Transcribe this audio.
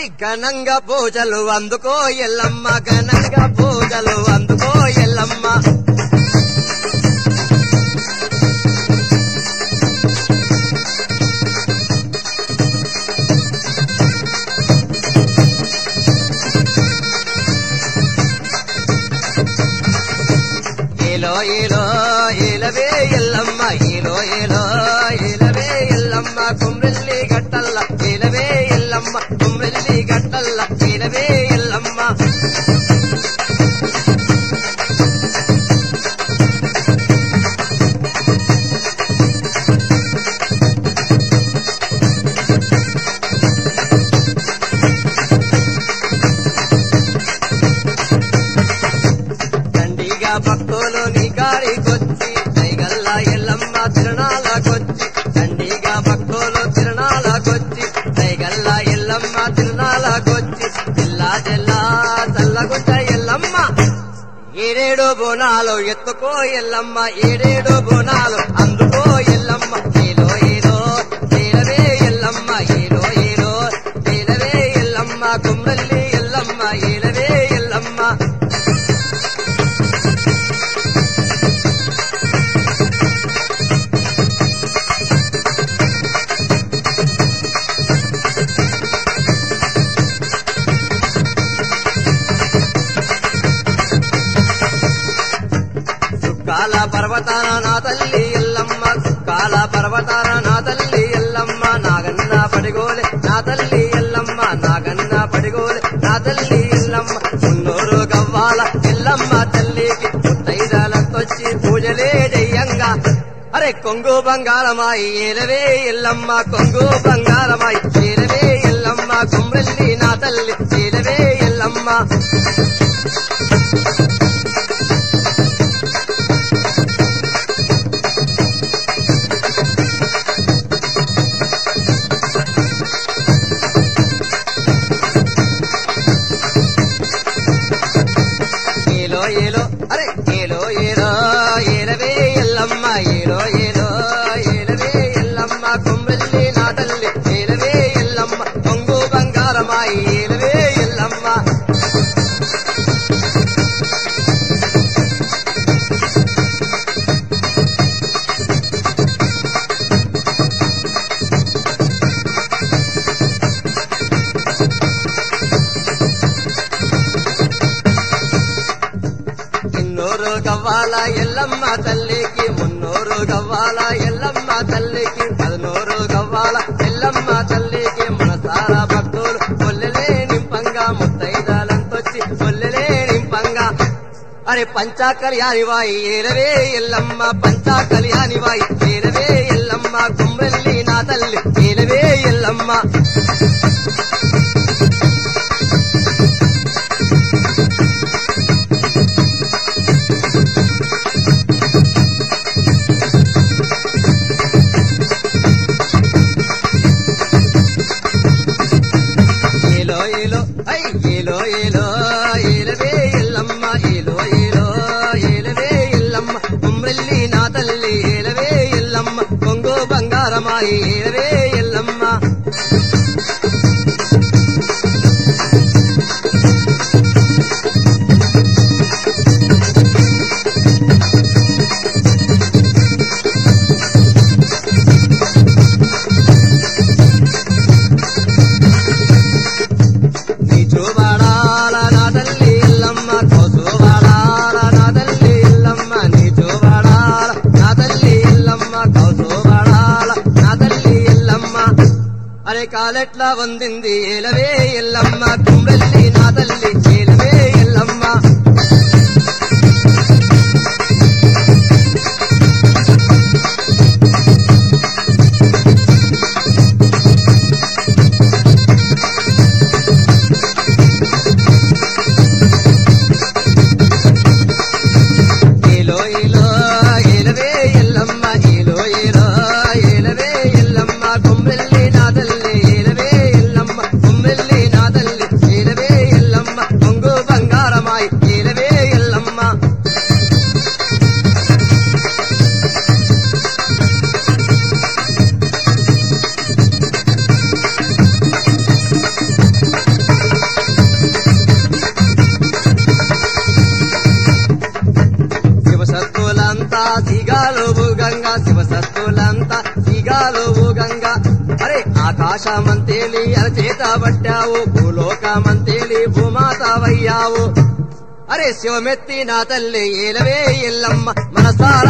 ఘనంగా పూజలు అందుకో ఎల్లమ్మ ఘనంగా పూజలు అందుకో ఎల్లమ్మ ఏలో ఏలో ఏలవే ఎల్లమ్మ ఏలో ఏలో ఏలవే ఎల్లమ్మ కుమ్రెల్లి గట్టల్ల ఏలవే ఎల్లమ్మ కుమ్రెల్లి గట్టల్ల ఏలవే ఎల్లమ్మ దండిగా భక్తులు నీ కాడికొచ్చి దైగల్లా ఎల్లమ్మ తిరునాళ్ళకొచ్చి దండిగా భక్తులు తిరునాళ్ళకొచ్చి దైగల్లా ఎల్లమ్మ తిరునాళ్ళకొచ్చి జిల్లా జిల్లా చల్లగుంట ఎల్లమ్మ ఏడేడు బోనాలు ఎత్తుకో ఎల్లమ్మ ఏడేడు బోనాలు అందుకో ఎల్లమ్మ ఏలో ఏలో ఏలవే ఎల్లమ్మ ఏలో ఏలో ఏలవే ఎల్లమ్మ కుమ్రల్లి ఎల్లమ్మ ఏలవే ఎల్లమ్మ సుక్కాల పర్వతాన నా తల్లి ఎల్లమ్మ సుక్కాల పర్వతాన నా తల్లి ఎల్లమ్మ నాగన్న పడిగోలే నా తల్లి ఎల్లమ్మ నాగన్న పడిగోలే నా తల్లి ఎల్లమ్మ మున్నూరు గవ్వాల ఎల్లమ్మ తల్లికి ముత్తైదాలతొచ్చి పూజలే జయ్యంగా అరే కొంగు బంగారమాయి ఏలవే ఎల్లమ్మ కొంగు బంగారమాయి ఏలవే ఎల్లమ్మ కుమ్రెల్లి నా తల్లి ఏలవే ఎల్లమ్మ ఏలో ఏలో అరే ఏలో ఏలో ఏలవే ఎల్లమ్మ ఏలో ఏలో ఏలవే ఎల్లమ్మ కొమ్రెల్లి నా తల్లి ఏలవే ఎల్లమ్మ కొంగు బంగారమాయి ఏలవే ఎల్లమ్మ ఇన్నూరు గవ్వాల ఎల్లమ్మ తల్లికి మున్నూరు గవ్వాల ఎల్లమ్మ తల్లికి పదనూరు గవ్వాల ఎల్లమ్మ తల్లికి మనసార భక్తులు కొల్లెలే నింపంగా ముత్తైదాలంతొచ్చి కొల్లెలే నింపంగా అరే పంచా కళ్యాణి వాయి ఏలవే ఎల్లమ్మ పంచా కళ్యాణి వాయి ఏలవే ఎల్లమ్మ కుమ్రెల్లి నా తల్లి ఏలవే ఎల్లమ్మ ఏలో ఏలో ఐ ఏలో ఏలో ఏలవే ఎల్లమ్మ ఏలో ఏలో ఏలవే ఎల్లమ్మ కుమ్రెల్లి నా తల్లి ఏలవే ఎల్లమ్మ కొంగు బంగారమాయి ఏలవే ఎల్లమ్మ నీ చూబడాల నా తల్లి ఎల్లమ్మ కౌసుబడాల నా తల్లి ఎల్లమ్మ నీ చూబడాల నా తల్లి ఎల్లమ్మ కౌసుబడాల నా తల్లి ఎల్లమ్మ అరే కాలెట్లా వందింది ఏలవే ఎల్లమ్మ కుమ్రెల్లి నా తల్లి ఏలవే ఎల్లమ్మ ఏలో ఏలో ఏలవే ఎల్లమ్మ ఏలో ఏలో ఏలవే ఎల్లమ్మ కొమ్మెల్లి నా తల్లి ఏలవే ఎల్లమ్మ కొమ్మెల్లి నా తల్లి ఏలవే ఎల్లమ్మ కొంగు బంగారు సిగాలు గంగా శివసత్తులంతా సిగాలు గంగా అరే ఆకాశమంతేలి అరచేత పట్టావు భూలోకమంతేలి భూమాతవయ్యావు అరే శివమెత్తి నా తల్లి ఏలవే ఎల్లమ్మ మనసార